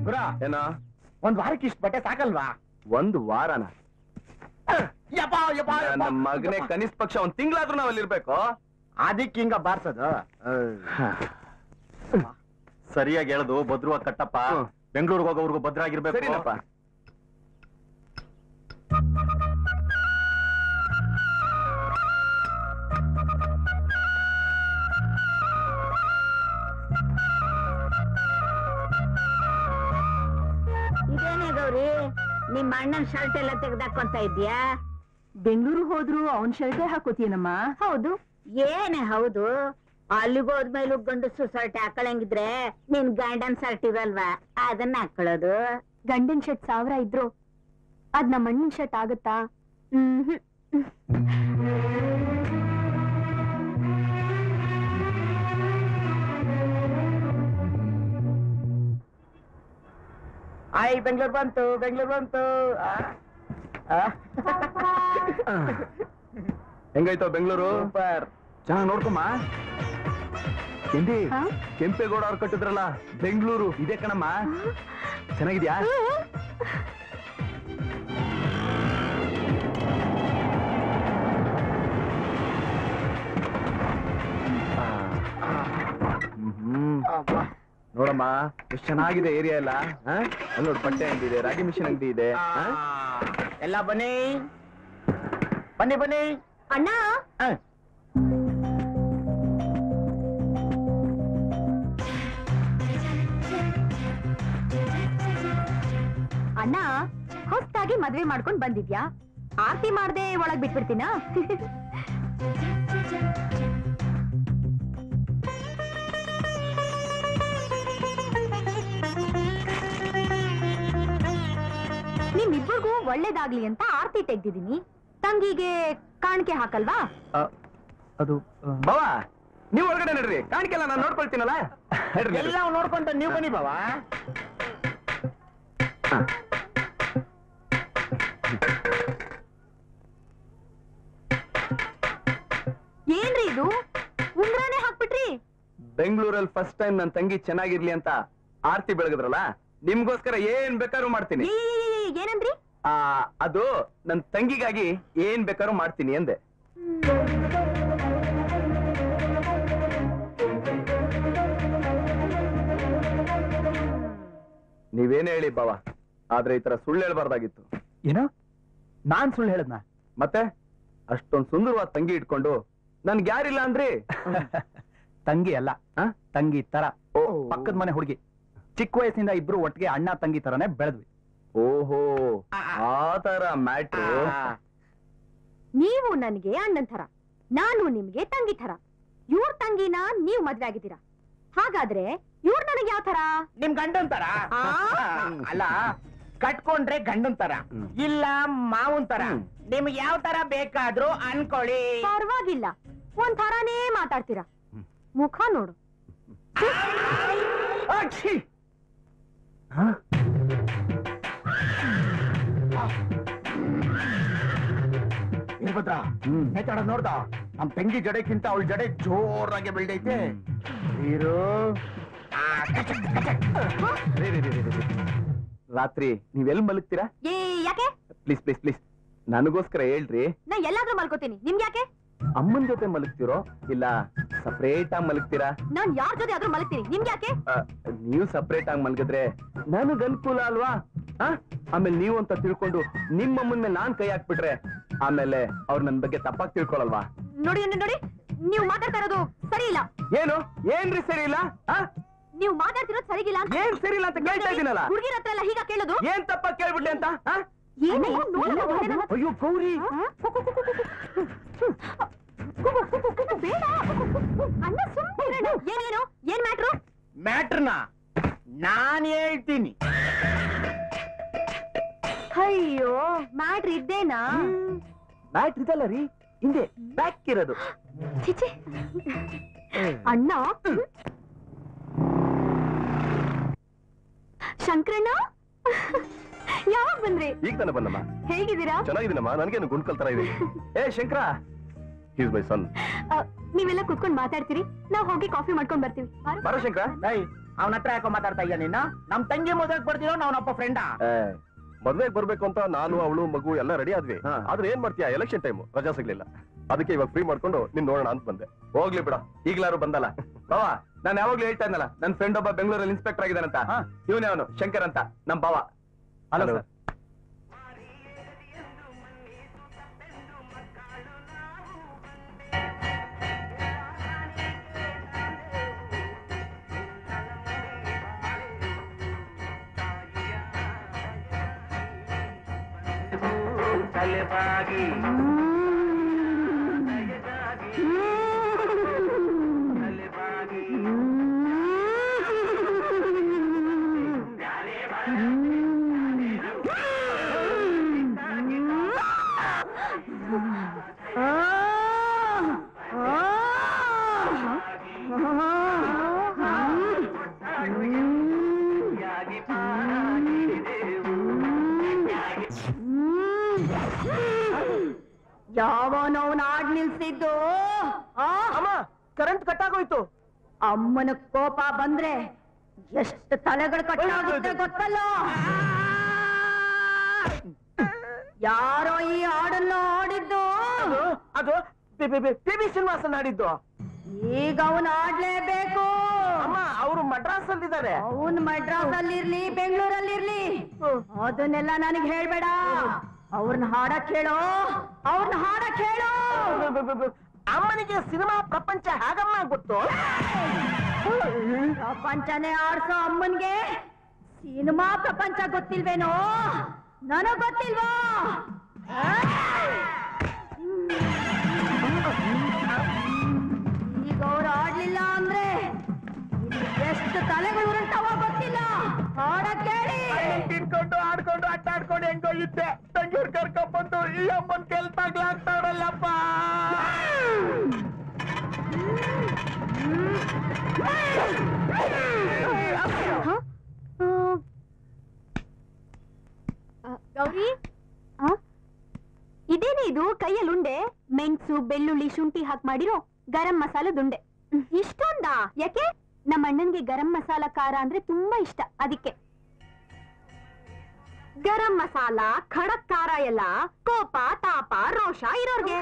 ಗುರ ಏನೋ ಒಂದ್ ವಾರಕ್ಕೆ ಇಷ್ಟು ಬಟ್ಟೆ ಸಾಕಲ್ವಾ ಒಂದು ವಾರನ ಯಪ್ಪ ಯಪ್ಪ ನನ್ನ ಮಗನೇ ಕನಿಷ್ಠ ಪಕ್ಷ ಒಂದ್ ತಿಂಗಳಾದ್ರೂ ನಾವ್ ಅಲ್ಲಿರ್ಬೇಕು ಅದಕ್ಕೆ ಹಿಂಗ ಬಾರ್ಸೋದು ಸರಿಯಾಗಿ ಹೇಳದು ಭದ್ರವಾಗಿ ಕಟ್ಟಪ್ಪ ಹ್ಮ್. ಬೆಂಗಳೂರಿಗೆ ಹೋಗೋವರೆಗೂ ಭದ್ರಾಗಿರ್ಬೇಕು ಸರಿನಪ್ಪ ಇದೇನೇ ಗೌರಿ ನಿಮ್ಮ ಅಣ್ಣನ್ ಶರ್ಟ್ ಎಲ್ಲ ತೆಗ್ದಾಕೊಂತ ಇದ್ಯಾ ಬೆಂಗಳೂರು ಹೋದ್ರು ಅವನ್ ಶರ್ಟೇ ಹಾಕೋತೀನಮ್ಮ ಹೌದು ಏನೇ ಹೌದು ಅಲ್ಲಿಗೆ ಹೋದ್ಮೇಲೂ ಗಂಡಸು ಶರ್ಟ್ ಹಾಕೊಳಂಗಿದ್ರೆ ನಿನ್ ಗಂಡನ್ ಶರ್ಟ್ ಇರಲ್ವಾ ಅದನ್ನ ಹಾಕೊಳ್ಳೋದು ಗಂಡನ್ ಶರ್ಟ್ ಸಾವಿರ ಇದ್ರು ಅದ್ ನಮ್ಮ ಅಣ್ಣನ್ ಶರ್ಟ್ ಆಗತ್ತಾ ಹ್ಮ್ ಆಯ್ ಬೆಂಗಳೂರು ಬಂತು ಬೆಂಗಳೂರು ಬಂತು ಆ? ಆ? ಹೆಂಗೈತೋ ಬೆಂಗಳೂರು ಸೂಪರ್ ಚೆನ್ನಾಗಿ ನೋಡ್ಕೊಮ್ಮ ಕೆಂಡಿ ಹಾ? ಕೆಂಪೇಗೌಡ ಅವ್ರು ಕಟ್ಟಿದ್ರಲ್ಲ ಬೆಂಗಳೂರು ಇದೆ ಕಣಮ್ಮ ಚೆನ್ನಾಗಿದ್ಯಾ ಹ್ಮ್ ಅಬ್ಬಾ. ನೋಡಮ್ಮ ಎಷ್ಟು ಚೆನ್ನಾಗಿದೆ ಏರಿಯಾ ಎಲ್ಲ ಹಾ? ಅಲ್ಲಿ ನೋಡು ಬಟ್ಟೆ ಅಂಗಡಿ ಇದೆ ರಾಗಿ ಮಿಷನ್ ಅಂಗಡಿ ಇದೆ ಆ, ಹಾ? ಎಲ್ಲ ಬನ್ನಿ ಬನ್ನಿ ಬನ್ನಿ ಅಣ್ಣ ಆ. ಅಣ್ಣ ಹೊಸ್ತಾಗಿ ಮದ್ವೆ ಮಾಡ್ಕೊಂಡ್ ಬಂದಿದ್ಯಾ ಆರ್ತಿ ಮಾಡ್ದೆ ಒಳಗ್ ಬಿಟ್ಬಿಡ್ತೀನಾ ನಿಮ್ಮಿಬ್ಬರಿಗೂ ಒಳ್ಳೇದಾಗ್ಲಿ ಅಂತ ಆರ್ತಿ ತೆಗ್ದಿದೀನಿ ತಂಗಿಗೆ ಕಾಣಿಕೆ ಹಾಕಲ್ವಾ ಆ, ಅದು ಬಾವ ನೀವು ಒಳಗಡೆ ನಡ್ರಿ ಕಾಣಿಕೆಲ್ಲ ನಾನು ನೋಡ್ಕೊಳ್ತೀನಲ್ಲ ನಡ್ರಿ, ನಡ್ರಿ. ಎಲ್ಲ ನೋಡ್ಕೊಂತ ನೀವು ಬನ್ನಿ ಬಾವ ಹಾ. ಏನ್ರಿ ಇದು ಉಂಗ್ರಾನೇ ಹಾಕ್ಬಿಟ್ರಿ ಬೆಂಗಳೂರಲ್ಲಿ ಫಸ್ಟ್ ಟೈಮ್ ನನ್ನ ತಂಗಿ ಚೆನ್ನಾಗಿರ್ಲಿ ಅಂತ ಆರ್ತಿ ಬೆಳಗದ್ರಲ್ಲ ನಿಮ್ಗೋಸ್ಕರ ಏನ್ ಬೇಕಾದ್ರೂ ಮಾಡ್ತೀನಿ ಏ, ಏ, ಏ, ಏ, ಏನಂದ್ರಿ ಆ ಅದು ನನ್ನ ತಂಗಿಗಾಗಿ ಏನ್ ಬೇಕಾದ್ರೂ ಮಾಡ್ತೀನಿ ಅಂದೆ ನೀವೇನೇ ಹೇಳಿ ಬಾವ ಆದ್ರೆ ಈ ತರ ಸುಳ್ಳು ಹೇಳ್ಬಾರ್ದಾಗಿತ್ತು ಏನೋ ನಾನ್ ಸುಳ್ಳು ಹೇಳದ್ನ ಮತ್ತೆ ಅಷ್ಟೊಂದ್ ಸುಂದರವಾದ ತಂಗಿ ಇಟ್ಕೊಂಡು ನನ್ಗೆ ಯಾರಿಲ್ಲ ಅಂದ್ರಿ ತಂಗಿ ಅಲ್ಲ ಆ? ತಂಗಿ ತರ ಓ ಪಕ್ಕದ ಮನೆ ಹುಡುಗಿ ಚಿಕ್ಕ ವಯಸ್ಸಿಂದ ಇಬ್ರು ಒಟ್ಟಿಗೆ ಅಣ್ಣ ತಂಗಿ ತರನೇ ಬೆಳೆದ್ವಿ ಓಹೋ ಆ ತರ ಮ್ಯಾಟ್ರು ನೀವು ನನಗೆ ಅಣ್ಣನ್ ಥರ ನಾನು ನಿಮ್ಗೆ ತಂಗಿ ಥರ ಇವ್ರ ತಂಗಿನ ನೀವ್ ಮದ್ವೆ ಆಗಿದ್ದೀರಾ ಹಾಗಾದ್ರೆ ಇವ್ರ ನನಗೆ ಯಾವ ಥರ ನಿಮ್ ಗಂಡನ್ ತರ ಆ? ಅಲ್ಲ ಕಟ್ಕೊಂಡ್ರೆ ಗಂಡನ್ ತರ ಹ್ಮ್. ಇಲ್ಲ ಮಾವನ್ ತರ ಹ್ಮ್. ನಿಮ್ಗೆ ಯಾವ ತರ ಬೇಕಾದ್ರೂ ಅನ್ಕೊಳ್ಳಿ ಪರವಾಗಿಲ್ಲ ಒಂದ್ ಥರಾನೇ ಮಾತಾಡ್ತೀರಾ ಮುಖ ನೋಡು ಅಕ್ಷಿ ಇರ್ಭದ್ರ ನೇತಾಡ ನೋಡ್ದ ನಮ್ ತಂಗಿ ಜಡೆಕ್ಕಿಂತ ಅವಳ ಜಡೆ ಜೋರಾಗಿ ಬೆಳ್ದೈತೆ ನೀರು ರೇ, ರೇ, ರೇ, ರೇ, ರೇ. ರಾತ್ರಿ ನೀವೆಲ್ ಮಲಗ್ತೀರಾ ಏ ಯಾಕೆ ಪ್ಲೀಸ್ ಪ್ಲೀಸ್ ಪ್ಲೀಸ್ ನನಗೋಸ್ಕರ ಹೇಳ್ರಿ ನಾ ಎಲ್ಲಾದ್ರೂ ಮಲ್ಕೋತೀನಿ ನಿಮ್ಗೆ ಯಾಕೆ ಅಮ್ಮನ್ ಜೊತೆ ಮಲಗ್ತಿರೋ ಇಲ್ಲ ಸಪರೇಟ್ ಆಗಿ ಮಲಗ್ತೀರಾ ನಾನ್ ಯಾರ್ ಜೊತೆ ಆದ್ರೂ ಮಲಗ್ತೀನಿ ನಿಮ್ಗೆ ಯಾಕೆ ಆ, ನೀವು ಸಪರೇಟ್ ಆಗಿ ಮಲಗಿದ್ರೆ ನನಗ್ ಅನುಕೂಲ ಅಲ್ವಾ ಆ? ಆಮೇಲೆ ನೀವು ಅಂತ ತಿಳ್ಕೊಂಡು ನಿಮ್ಮ ಅಮ್ಮನ ಮೇಲೆ ನಾನ್ ಕೈ ಹಾಕ್ಬಿಟ್ರೆ ಆಮೇಲೆ ಅವ್ರು ನನ್ ಬಗ್ಗೆ ತಪ್ಪಾಗಿ ತಿಳ್ಕೊಳಲ್ವಾ ನೋಡಿ ನೋಡಿ ನೋಡಿ ನೀವು ಮಾತಾಡ್ತಾ ಇರೋದು ಸರಿ ಇಲ್ಲ ಏನು ಏನ್ರಿ ಸರಿ ಇಲ್ಲ ಆ? ನೀವು ಮಾತಾಡ್ತಿರೋದು ಸರಿಗಿಲ್ಲ ಅಂತ ಏನ್ ಸರಿ ಇಲ್ಲ ಅಂತ ಕೇಳ್ತಾ ಇದೀನಲ್ಲ ಹುಡುಗಿರ ಹತ್ರ ಎಲ್ಲ ಹೀಗ ಕೇಳೋದು ಏನ್ ತಪ್ಪ ಕೇಳ್ಬಿಟ್ಟೆ ಅಂತ ಆ? ಏನೇ ನೋಡಲ್ಲ ಒಳ್ಳೆದಲ್ಲ. ಅಯ್ಯೋ ಗೌರಿ ಆ? ಕೂಗು, ಕೂಗು, ಕೂಗು, ಬೇಡ ಅಣ್ಣ ಸುಮ್ಮನೆ ಏನೇನು ಏನ್ ಮ್ಯಾಟ್ರು ಮ್ಯಾಟ್ರನ ನಾನ್ ಹೇಳ್ತೀನಿ ಅಯ್ಯೋ ಮ್ಯಾಟ್ರ್ ಇದ್ದೇನಾ ಬ್ಯಾಟ್ರಿ ಇದಲ್ಲ ರೀ ಹಿಂದೆ ಬ್ಯಾಕ್ ಇರೋದು ಚಿಚಿ ಅಣ್ಣ ಶಂಕರಣ್ಣ ಯಾವಾಗ ಬಂದ್ರಿ ಈಗ ತಾನೆ ಬಂದಮ್ಮ ಹೇಗಿದ್ದೀರಾ ಚೆನ್ನಾಗಿದ್ದೀನಮ್ಮ ನನ್ಗೇನು ಗುಂಡ್ಕಲ್ ತರ ಇದೆ ಏ ಶಂಕರ ಈಸ್ ಮೈ ಸನ್ ಆ, ನೀವೆಲ್ಲ ಕುತ್ಕೊಂಡ್ ಮಾತಾಡ್ತೀರಿ ನಾವ್ ಹೋಗಿ ಕಾಫಿ ಮಾಡ್ಕೊಂಡ್ ಬರ್ತೀವಿ ಬಾರು. ಬರೋ ಶಂಕರ ಏಯ್ ಅವನ ಹತ್ರ ಯಾಕೋ ಮಾತಾಡ್ತಾ ಇದೀಯ ನೀನು ನಮ್ ತಂಗಿ ಮದುವೆಗೆ ಬರ್ತೀರೋ ಅವನಪ್ಪ ಫ್ರೆಂಡಾ ಮದ್ವೆಗ್ ಬರ್ಬೇಕು ಅಂತ ನಾನು ಅವಳು ಮಗು ಎಲ್ಲ ರೆಡಿ ಆದ್ವಿ ಹಾ. ಆದ್ರೆ ಏನ್ ಮಾಡ್ತೀಯ ಎಲೆಕ್ಷನ್ ಟೈಮ್ ರಜಾ ಸಿಗ್ಲಿಲ್ಲ ಅದಕ್ಕೆ ಇವಾಗ ಫ್ರೀ ಮಾಡ್ಕೊಂಡು ನಿನ್ ನೋಡೋಣ ಅಂತ ಬಂದೆ ಹೋಗ್ಲಿ ಬಿಡ ಈಗ್ಲಾರು ಬಂದಲ್ಲ ಬಾವ ನಾನು ಯಾವಾಗ್ಲೂ ಹೇಳ್ತಾ ಇದ್ನಲ್ಲ ನನ್ ಫ್ರೆಂಡ್ ಒಬ್ಬ ಬೆಂಗಳೂರಲ್ಲಿ ಇನ್ಸ್ಪೆಕ್ಟರ್ ಆಗಿದ್ದಾನಂತ ಹಾ. ಇವನೇ ಅವನು ಶಂಕರ್ ಅಂತ ನಮ್ ಬಾವ ಹಲೋ Hello. ಸರ್ ಯಾವನವನ ಆಡ್ ನಿಲ್ಸಿದ್ದು ಆ ಅಮ್ಮ ಕರೆಂಟ್ ಕಟ್ ಆಗೋಯ್ತು ಅಮ್ಮನ ಕೋಪ ಬಂದ್ರೆ ಎಷ್ಟು ತಲೆಗಳು ಕಟ್ಟಾಗುತ್ತೆ ಗೊತ್ತಲ್ಲ ಯಾರೋ ಈ ಹಾಡನ್ನ ಆಡಿದ್ದು ಅದು ಪಿ ಬಿ ಶ್ರೀನಿವಾಸನ್ ಆಡಿದ್ದು ಈಗ ಅವನ್ ಆಡ್ಲೇಬೇಕು ಅಮ್ಮ ಅವರು ಮಡ್ರಾಸ್ ಅಲ್ಲಿದ್ದಾರೆ ಅವನ್ ಮಡ್ರಾಸ್ ಅಲ್ಲಿರ್ಲಿ ಬೆಂಗಳೂರಲ್ಲಿರ್ಲಿ ಅದನ್ನೆಲ್ಲ ನನಗೆ ಹೇಳ್ಬೇಡ ಅವ್ರನ್ನ ಹಾಡಕ್ ಹೇಳೋ ಅವ್ರನ್ನ ಹಾಡಕ್ ಹೇಳೋ ಅಮ್ಮನಿಗೆ ಸಿನಿಮಾ ಪ್ರಪಂಚ ಹೇಗಮ್ಮ ಗೊತ್ತು ಪ್ರಪಂಚನೇ ಆಡ್ಸೋ ಅಮ್ಮನ್ಗೆ ಸಿನಿಮಾ ಪ್ರಪಂಚ ಗೊತ್ತಿಲ್ವೇನೋ ನನಗ್ ಗೊತ್ತಿಲ್ವಾ ಈಗ ಅವ್ರು ಆಡ್ಲಿಲ್ಲ ಅಂದ್ರೆ ಇಲ್ಲಿ ಎಷ್ಟು ತಲೆಗಳು ಉರುಳ್ತಾವ ಗೊತ್ತಿಲ್ಲ ಹಾಡಕ್ ಕೇಳಿ ತಿನ್ಕೊಂಡು ಆಡ್ಕೊಂಡು ಅಡ್ಡ ಆಡ್ಕೊಂಡು ಹೆಂಗೋಗಿದ್ದೆ ತಂಗಿಯವ್ರು ಕರ್ಕೊಂಡ್ ಬಂದು ಈ ಅಮ್ಮನ್ ಕೆಲ್ಸಾಗ್ಲಾಗ್ತಾವ್ರಲ್ಲಪ್ಪ ಗೌರಿ ಇದೇನೇ ಇದು ಕೈಯಲ್ಲಿ ಉಂಡೆ ಮೆಣಸು ಬೆಳ್ಳುಳ್ಳಿ ಶುಂಠಿ ಹಾಕಿ ಮಾಡಿರೋ ಗರಂ ಮಸಾಲದುಂಡೆ ಇಷ್ಟೊಂದಾ ಯಾಕೆ ನಮ್ಮ ಅಣ್ಣನ್ಗೆ ಗರಂ ಮಸಾಲ ಖಾರ ಅಂದ್ರೆ ತುಂಬಾ ಇಷ್ಟ ಅದಕ್ಕೆ ಗರಂ ಮಸಾಲ ಖಡಕ್ ಖಾರ ಎಲ್ಲ ಕೋಪ ತಾಪ ರೋಷ ಇರೋರ್ಗೆ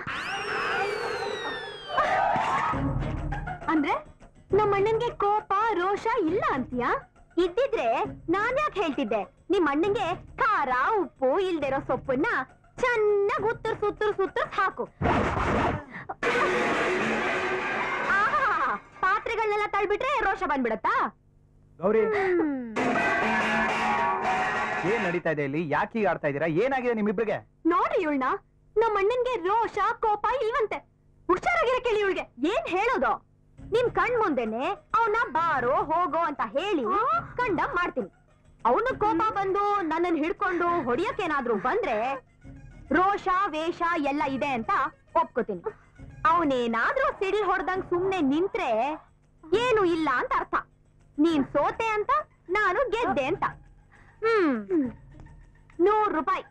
ಅಂದ್ರೆ ನಮ್ಮ ಅಣ್ಣನ್ಗೆ ಕೋಪ ರೋಷ ಇಲ್ಲ ಅಂತೀಯಾ ಇದ್ದಿದ್ರೆ ನಾನ್ ಯಾಕೆ ಹೇಳ್ತಿದ್ದೆ ನಿಮ್ ಅಣ್ಣಂಗೆ ಖಾರ ಉಪ್ಪು ಇಲ್ದಿರೋ ಸೊಪ್ಪನ್ನ ಚೆನ್ನಾಗಿ ಉತ್ತರ್ಸ್ ಉತ್ತರ್ಸ್ ಉತ್ತರ್ಸ್ ಹಾಕು ಆಹಾ, ಪಾತ್ರೆಗಳನ್ನೆಲ್ಲ ತಳ್ಬಿಟ್ರೆ ರೋಷ ಬಂದ್ಬಿಡತ್ತಾ ಗೌರಿ ಹ್ಮ್. ಏನ್ ನಡೀತಾ ಇದೆ ಇಲ್ಲಿ ಯಾಕೆ ಹೀಗೆ ಆಡ್ತಾ ಇದೀರಾ ಏನಾಗಿದೆ ನಿಮ್ಮಿಬ್ರಿಗೆ ನೋಡ್ರಿ ಇವಳನ್ನ ನಮ್ಮ ಅಣ್ಣನ್ಗೆ ರೋಷ ಕೋಪ ಇಲ್ವಂತೆ ಹುಷಾರಾಗಿರ ಕೇಳಿ ಇವಳಿಗೆ ಏನ್ ಹೇಳೋದು ನಿಮ್ ಕಣ್ ಮುಂದೆನೆ ಅವನ ಬಾರೋ ಹೋಗೋ ಅಂತ ಹೇಳಿ ಕಂಡ ಮಾಡ್ತೀನಿ ಅವನು ಕೋಪ ಬಂದು ನನ್ನನ್ನು ಹಿಡ್ಕೊಂಡು ಹೊಡಿಯಕ್ಕೇನಾದ್ರೂ ಬಂದ್ರೆ ರೋಷ ವೇಷ ಎಲ್ಲ ಇದೆ ಅಂತ ಒಪ್ಕೋತೀನಿ ಅವನೇನಾದ್ರೂ ಸಿಡಿಲ್ ಹೊಡೆದಂಗ್ ಸುಮ್ನೆ ನಿಂತ್ರೆ ಏನು ಇಲ್ಲ ಅಂತ ಅರ್ಥ ನೀನ್ ಸೋತೆ ಅಂತ ನಾನು ಗೆದ್ದೆ ಅಂತ ಹ್ಮ್ ನೂರು ರೂಪಾಯಿ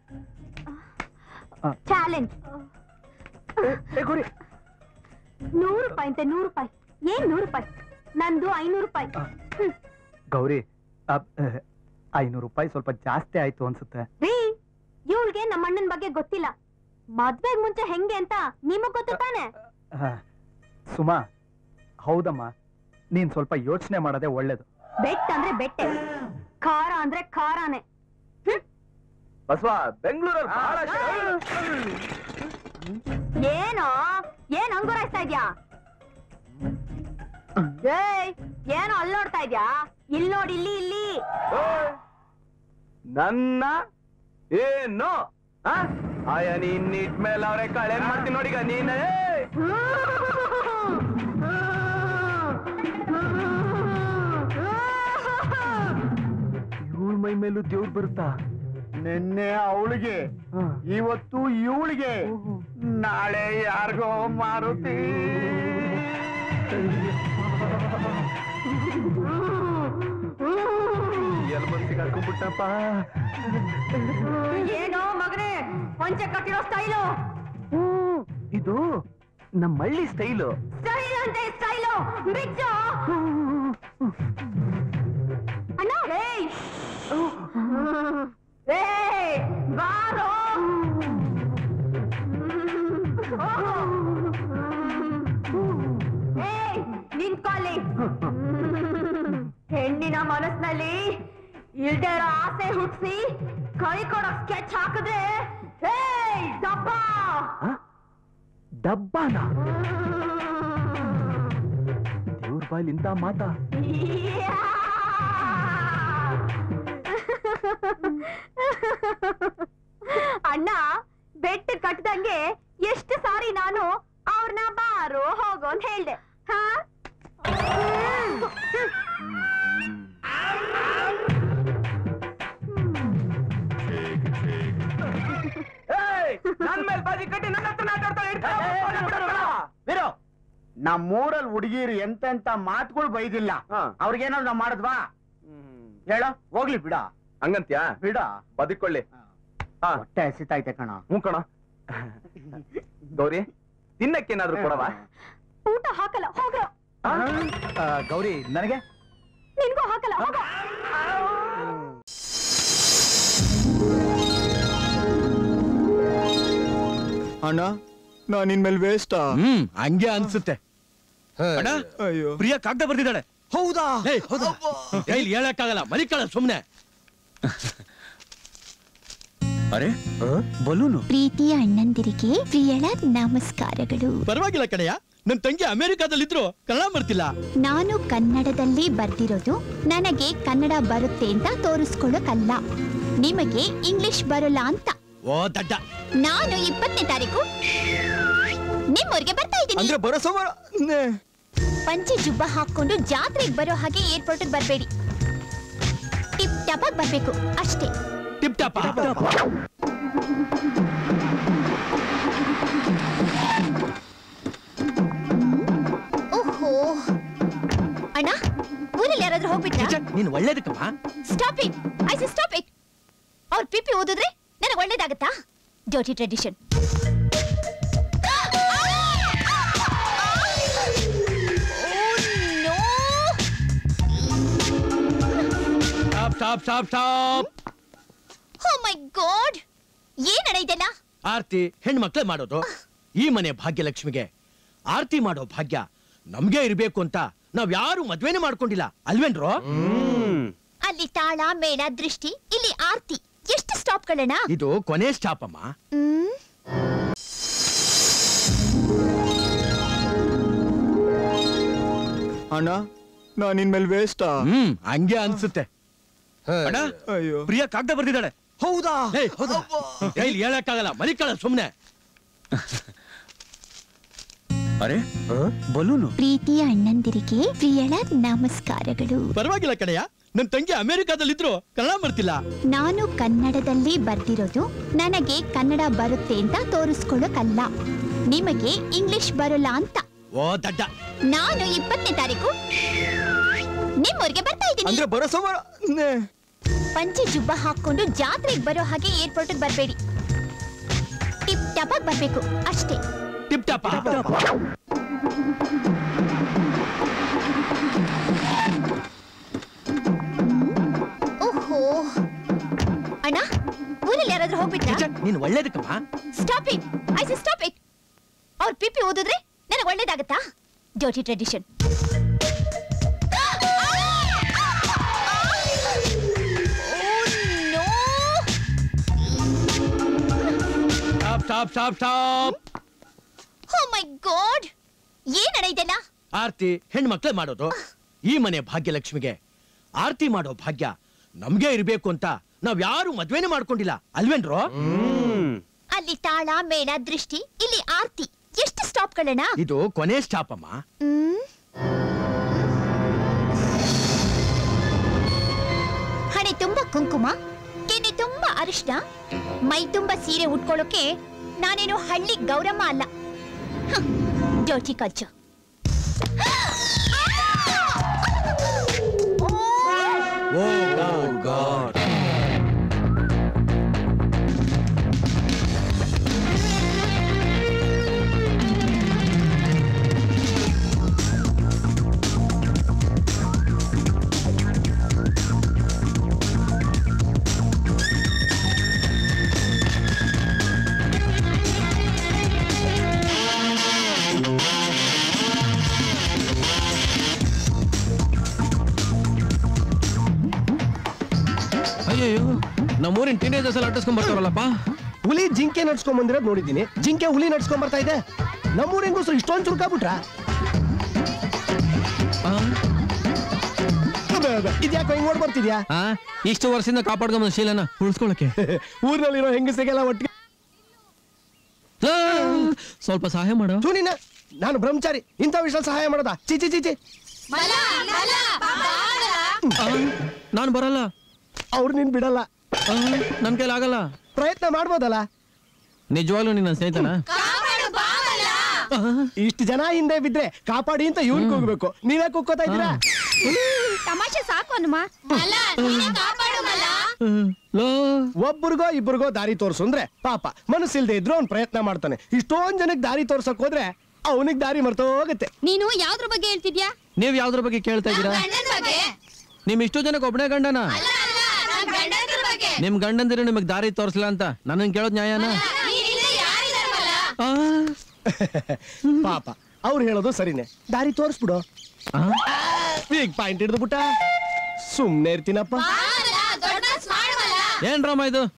ಚಾಲೆಂಜ್ ಗುರಿ ನೂರು ರೂಪಾಯಿ ಅಂತೆ ನೂರು ರೂಪಾಯಿ ಏನ್ ನೂರು ರೂಪಾಯಿ ನಂದು ಐನೂರು ರೂಪಾಯಿ ಹ್ಮ್. ಗೌರಿ ಐನೂರು ರೂಪಾಯಿ ಸ್ವಲ್ಪ ಜಾಸ್ತಿ ಆಯ್ತು ಅನ್ಸುತ್ತೆ ರೀ ಇವಳಿಗೆ ನಮ್ಮ ಅಣ್ಣನ ಬಗ್ಗೆ ಗೊತ್ತಿಲ್ಲ ಮದ್ವೆಗ್ ಮುಂಚೆ ಹೆಂಗೆ ಅಂತ ನಿಮಗ್ ಗೊತ್ತು ತಾನೆ ಆ, ಸುಮಾ ಹೌದಮ್ಮ ನೀನ್ ಸ್ವಲ್ಪ ಯೋಚನೆ ಮಾಡೋದೇ ಒಳ್ಳೇದು ಬೆಟ್ಟ ಅಂದ್ರೆ ಬೆಟ್ಟೆ ಖಾರ ಅಂದ್ರೆ ಖಾರಾನೆ ಬಸವ ಬೆಂಗಳೂರಲ್ಲಿ ಬಹಳ ಏನೋ ಏನ್ ಹಂಗುರಾಯ್ತಾ ಇದ್ಯಾ ಏಯ್ ಏನೋ ಅಲ್ಲಿ ನೋಡ್ತಾ ಇದ್ಯಾ ಇಲ್ಲಿ ನೋಡಿ ಇಲ್ಲಿ ಇಲ್ಲಿ ನನ್ನ ಏನು ಆ? ಆಯ ನೀನ್ ಇಟ್ ಮೇಲೆ ಅವ್ರೆ ಕಳೆ ಮಾಡ್ತೀನಿ ನೋಡಿಗ ನೀನ್ ಇವಳ ಮೈ ಮೇಲೂ ದೇವ್ರು ಬರುತ್ತಾ ನಿನ್ನೆ ಅವಳಿಗೆ ಇವತ್ತು ಇವಳಿಗೆ ನಾಳೆ ಯಾರಿಗೋ ಮಾರುತಿ ಎಲ್ ಬಂದು ಸಿಗಾಕೊಂಡ್ಬಿಟ್ಟಪ್ಪ ಏನೋ ಮಗನೇ ಪಂಚೆ ಕಟ್ಟಿರೋ ಸ್ಟೈಲು ಇದು ನಮ್ಮ ಹಳ್ಳಿ ಸ್ಟೈಲು ಸ್ಟೈಲ್ ಅಂತೆ ಸ್ಟೈಲು ಬಿಚ್ಚು ಇಲ್ದೇ ಇರೋ ಆಸೆ ಹುಟ್ಸಿ ಕೈ ಕೊಡೋ ಸ್ಕೆಚ್ ಹಾಕಿದ್ರೆ ಏಯ್ ಡಬ್ಬ ಡಬ್ಬಾನ ದೇವ್ರ ಬಾಯ್ಲಿ ಇಂತ ಮಾತಾ ಅಣ್ಣ ಬೆಟ್ಟ ಕಟ್ಟದಂಗೆ ಎಷ್ಟು ಸಾರಿ ನಾನು ಅವ್ರನ್ನ ಬಾರೋ ಹೋಗೋ ಅಂತ ಹೇಳ್ದೆ ಹಾ ನನ್ ಮೇಲೆ ಬಾಜಿ ಕಟ್ಟಿ ನನ್ನ ಹತ್ರ ಮಾತಾಡ್ತಾಳೆ ವೀರು ನಮ್ಮೂರಲ್ಲಿ ಹುಡುಗಿರು ಎಂತೆಂತ ಮಾತುಗಳು ಬೈದಿಲ್ಲ ಹಾ. ಅವ್ರಿಗೇನಾದ್ರು ನಾವ್ ಮಾಡಿದ್ವಾ ಹೇಳ ಹೋಗ್ಲಿ ಬಿಡ ಹಂಗಂತ್ಯಾ ಬಿಡ ಬದುಕೊಳ್ಳಿ ಹಾ ಹೊಟ್ಟೆ ಹಸಿತೈತೆ ಕಣ ಹ್ಞೂ ಕಣ ಗೌರಿ ತಿನ್ನಕ್ಕೇನಾದ್ರೂ ಕೊಡವಾ ಊಟ ಹಾಕಲ್ಲ ಹೋಗ್ರೋ ಗೌರಿ ನನಗೆ ನಿನ್ಗೂ ಹಾಕಲ್ಲ ಹೋಗೋ ಅಣ್ಣ ನಾನ್ ಇನ್ಮೇಲೆ ವೇಸ್ಟಾ ಹ್ಮ್ ಹಂಗೆ ಅನ್ಸುತ್ತೆ ಅಣ್ಣ ಅಯ್ಯೋ ಪ್ರಿಯಾ ಕಾಗ್ದ ಬರ್ದಿದ್ದಾಳೆ ಹೌದಾ ಏಯ್, ಹೌದಾ? ಕೈಲಿ ಹೇಳಕ್ಕಾಗಲ್ಲ ಮಲಿಕಳ ಸುಮ್ನೆ ಅರೆ ಬಲೂನು ಪ್ರೀತಿಯ ಅಣ್ಣಂದಿರಿಗೆ ಪ್ರಿಯಳ ನಮಸ್ಕಾರಗಳು ಪರವಾಗಿಲ್ಲ ಕಡೆಯ ನನ್ ತಂಗಿ ಅಮೆರಿಕಾದಲ್ಲಿದ್ರು ಕನ್ನಡ ಬರ್ತಿಲ್ಲ ನಾನು ಕನ್ನಡದಲ್ಲಿ ಬರ್ದಿರೋದು ನನಗೆ ಕನ್ನಡ ಬರುತ್ತೆ ಅಂತ ತೋರಿಸ್ಕೊಳ್ಳೋಕಲ್ಲ ನಿಮಗೆ ಇಂಗ್ಲಿಷ್ ಬರೋಲ್ಲ ಅಂತ ಓ ದಡ್ಡ ನಾನು ಇಪ್ಪತ್ತನೇ ತಾರೀಕು ನಿಮ್ಮೂರಿಗೆ ಬರ್ತಾ ಇದ್ದೀನಿ ಅಂದ್ರೆ ಬರೋ ಸೋಮವಾರ ನೇ. ಪಂಚೆ ಜುಬ್ಬ ಹಾಕೊಂಡು ಜಾತ್ರೆಗೆ ಬರೋ ಹಾಗೆ ಏರ್ಪೋರ್ಟ್ ಬರ್ಬೇಡಿ ಟಿಪ್ ಟಾಪ್ ಆಗಿ ಬರ್ಬೇಕು ಅಷ್ಟೇ ಟಿಪ್ ಟಾಪ್ ಓಹೋ ಅಣ್ಣ ಊರಲ್ಲಿ ಯಾರಾದ್ರೂ ಹೋಗ್ಬಿಟ್ರಾ ನೀನ್ ಒಳ್ಳೇದಕ್ಕಮ್ಮ stop it I say stop it ಅವ್ರ ಪಿಪಿ ಓದಿದ್ರೆ ನನಗೆ ಒಳ್ಳೇದಾಗತ್ತಾ dirty tradition stop stop stop stop oh my god ಏನ್ ಇದೆಲ್ಲ ಆರ್ತಿ ಹೆಣ್ಮಕ್ಳೇ ಮಾಡೋದು ಈ ಮನೆ ಭಾಗ್ಯಲಕ್ಷ್ಮಿಗೆ ಆರ್ತಿ ಮಾಡೋ ಭಾಗ್ಯ ನಮ್ಗೆ ಇರ್ಬೇಕು ಅಂತ ನಾವ್ ಯಾರು ಮದ್ವೆನೇ ಮಾಡ್ಕೊಂಡಿಲ್ಲ ಅಲ್ವೇನ್ರೋ ಅಲ್ಲಿ ತಾಳ ಮೇಳ ದೃಷ್ಟಿ ಇಲ್ಲಿ ಆರ್ತಿ ಎಷ್ಟು ಸ್ಟಾಪ್ಗಳಣ್ಣ ಇದು ಕೊನೆ ಸ್ಟಾಪ್ ಅಮ್ಮ ಹ್ಮ್ ಅಣ್ಣ ನಾನ್ ಇನ್ಮೇಲೆ ವೇಸ್ಟಾ ಹ್ಮ್ ಹಂಗೆ ಅನ್ಸುತ್ತೆ ಅಣ್ಣ ಅಯ್ಯೋ ಪ್ರಿಯಾ ಕಾಗ್ದ ಬರ್ದಿದ್ದಾಳೆ ಹೌದಾ ಏಯ್, ಹೌದಾ? ಕೈಲಿ ಹೇಳಕ್ಕಾಗಲ್ಲ ಮಲಿಕಳ ಸುಮ್ನೆ ಅರೆ ಬಲೂನು ಪ್ರೀತಿಯ ಅಣ್ಣಂದಿರಿಗೆ ಪ್ರಿಯಳ ನಮಸ್ಕಾರಗಳು ಪರವಾಗಿಲ್ಲ ಕಡೆಯ ನನ್ ತಂಗಿ ಅಮೆರಿಕಾದಲ್ಲಿದ್ರು ಕನ್ನಡ ಬರ್ತಿಲ್ಲ ನಾನು ಕನ್ನಡದಲ್ಲಿ ಬರ್ದಿರೋದು ನನಗೆ ಕನ್ನಡ ಬರುತ್ತೆ ಅಂತ ತೋರಿಸ್ಕೊಳ್ಳೋಕಲ್ಲ ನಿಮಗೆ ಇಂಗ್ಲಿಷ್ ಬರೋಲ್ಲ ಅಂತ ಓ ದಡ್ಡ ನಾನು ಇಪ್ಪತ್ತನೇ ತಾರೀಕು ನಿಮ್ಮೂರಿಗೆ ಬರ್ತಾ ಇದ್ದೀನಿ ಅಂದ್ರೆ ಬರೋ ಸೋಮವಾರ ನೇ. ಪಂಚೆ ಜುಬ್ಬ ಹಾಕೊಂಡು ಜಾತ್ರೆಗೆ ಬರೋ ಹಾಗೆ ಏರ್ಪೋರ್ಟ್ ಬರ್ಬೇಡಿ ಟಿಪ್ ಟಾಪ್ ಆಗಿ ಬರ್ಬೇಕು ಅಷ್ಟೇ ಟಿಪ್ ಟಾಪ್ ಓಹೋ ಅಣ್ಣ ಊರಲ್ಲಿ ಯಾರಾದ್ರೂ ಹೋಗ್ಬಿಟ್ರಾ ನೀನ್ ಒಳ್ಳೇದಕ್ಕಮ್ಮ stop it I say stop it ಅವ್ರ ಪಿಪಿ ಓದಿದ್ರೆ ನನಗೆ ಒಳ್ಳೇದಾಗತ್ತಾ dirty tradition stop stop stop stop oh my god ಏನಣ್ಣ ಇದೆಲ್ಲ ಆರ್ತಿ ಹೆಣ್ಮಕ್ಳೇ ಮಾಡೋದು ಈ ಮನೆ ಭಾಗ್ಯಲಕ್ಷ್ಮಿಗೆ ಆರ್ತಿ ಮಾಡೋ ಭಾಗ್ಯ ನಮ್ಗೆ ಇರ್ಬೇಕು ಅಂತ ನಾವ್ ಯಾರು ಮದ್ವೆನೇ ಮಾಡ್ಕೊಂಡಿಲ್ಲ ಅಲ್ವೇನ್ರೋ ಅಲ್ಲಿ ತಾಳ ಮೇಳ ದೃಷ್ಟಿ ಇಲ್ಲಿ ಆರ್ತಿ ಎಷ್ಟು ಸ್ಟಾಪ್ಗಳಣ್ಣ ಇದು ಕೊನೆ ಸ್ಟಾಪ್ ಅಮ್ಮ ಹ್ಮ್ ಹಣೆ ತುಂಬಾ ಕುಂಕುಮ ಕೆನೆ ತುಂಬಾ ಅರಿಶಿನ ಮೈ ತುಂಬಾ ಸೀರೆ ಉಟ್ಕೊಳ್ಳೋಕೆ ನಾನೇನು ಹಳ್ಳಿ ಗೌರಮ್ಮ ಅಲ್ಲ ಜೋಟಿ ಕಚ್ಚು ಓ ಗಾಡ್ ಅಯ್ಯೋ ನಮ್ಮೂರಿನ ಟೀನೇಜರ್ಸ್ ಎಲ್ಲ ಅಟ್ಟಿಸ್ಕೊಂಡ್ ಬರ್ತಾರಲ್ಲಪ್ಪ ಹುಲಿ ಜಿಂಕೆ ನಡ್ಸ್ಕೊಂಡ್ ಬಂದಿರೋದ್ ನೋಡಿದ್ದೀನಿ ಜಿಂಕೆ ಹುಲಿ ನಡ್ಸ್ಕೊಂಡ್ ಬರ್ತಾ ಇದೆ ನಮ್ಮೂರ ಹೆಂಗಸರು ಇಷ್ಟೊಂದು ಚುರುಕಾಗ್ಬಿಟ್ರ ಇದ್ಯಾಕೋ ಹಿಂಗ್ ನೋಡ್ ಬರ್ತಿದ್ಯಾ ಆ ಇಷ್ಟು ವರ್ಷದಿಂದ ಕಾಪಾಡ್ಕೊಂಬ ಶೀಲನ ಉಳಿಸ್ಕೊಳಕ್ಕೆ ಊರ್ನಲ್ಲಿರೋ ಹೆಂಗಸಿಗೆಲ್ಲ ಒಟ್ಟಿಗೆ ಲಾ, ಸ್ವಲ್ಪ ಸಹಾಯ ಮಾಡು ಚೂನಿನ ನಾನು ಬ್ರಹ್ಮಚಾರಿ ಇಂಥ ವಿಷಯ ಸಹಾಯ ಮಾಡೋದಾ ಚಿಚಿ ಚಿಚಿ ಆ, ನಾನ್ ಬರಲ್ಲ ಅವ್ರು ನಿನ್ ಬಿಡಲ್ಲ ಆ, ನನ್ ಕೈಲಿ ಆಗಲ್ಲ ಪ್ರಯತ್ನ ಮಾಡ್ಬೋದಲ್ಲ ನಿಜವಾಗ್ಲೂ ನಿನ್ನ ಸ್ನೇಹಿತನ ಇಷ್ಟು ಜನ ಹಿಂದೆ ಬಿದ್ರೆ ಕಾಪಾಡಿ ಅಂತ ಇವ್ನ್ ಕೂಗ್ಬೇಕು ನೀವೇ ಕುಕ್ಕೋತಾ ಇದ್ದೀರಾ ತಮಾಷೆ ಸಾಕು ಹನುಮ ಲೋ ಒಬ್ರಿಗೋ ಇಬ್ರಿಗೋ ದಾರಿ ತೋರ್ಸು ಅಂದ್ರೆ ಪಾಪ ಮನಸ್ಸಿಲ್ದೆ ಇದ್ರು ಅವ್ನ್ ಪ್ರಯತ್ನ ಮಾಡ್ತಾನೆ ಇಷ್ಟೊಂದ್ ಜನಕ್ ದಾರಿ ತೋರ್ಸಕ್ ಹೋದ್ರೆ ಅವನಿಗೆ ದಾರಿ ಮರ್ತೋಗತ್ತೆ ನೀನು ಯಾವ್ದ್ರ ಬಗ್ಗೆ ಹೇಳ್ತಿದ್ಯಾ ನೀವ್ ಯಾವ್ದ್ರ ಬಗ್ಗೆ ಕೇಳ್ತಾ ಇದ್ದೀರಾ ನಿಮ್ ಇಷ್ಟು ಜನಕ್ಕೆ ಒಬ್ಬನೇ ಗಂಡನ ನಿಮ್ ಗಂಡಂದಿರು ನಿಮಗ್ ದಾರಿ ತೋರ್ಸಲ್ಲ ಅಂತ ನನ್ನ ಕೇಳೋದ್ ನ್ಯಾಯನ ಆ, ಪಾಪ ಅವ್ರು ಹೇಳೋದು ಸರಿನೇ ದಾರಿ ತೋರಿಸ್ಬಿಡು ಆ, ಈಗ ಪಾಯಿಂಟ್ ಹಿಡಿದು ಬಿಟ್ಟ ಸುಮ್ನೆ ಇರ್ತೀನಪ್ಪ ಏನ್ ಡ್ರಾಮಾ ಇದು